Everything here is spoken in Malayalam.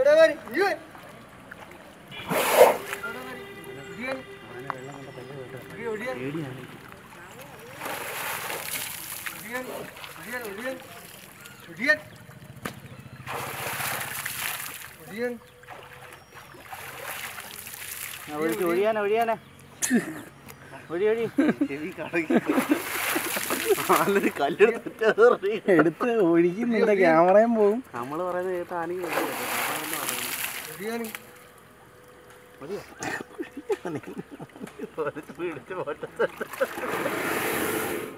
ഇവിടെ വരി. ഈ വരി. ഇവിടെ വരി. ഇടിയൻ. ഇടി, ഇടിയൻ. ഇടിയൻ. ഇടിയൻ, ഇടിയൻ. ഇടിയൻ. ഇടിയൻ. ഒഴിച്ച് ഒഴിയാനാ ഒഴിയാനാ ഒഴി ഒഴി എടുത്ത് ഒഴുകി നിന്റെ ക്യാമറയും പോകും നമ്മൾ പറയുന്നത് കേട്ട് ആണെങ്കിൽ ഇടിയൻ. പിടിച്ച് പോട്ടെ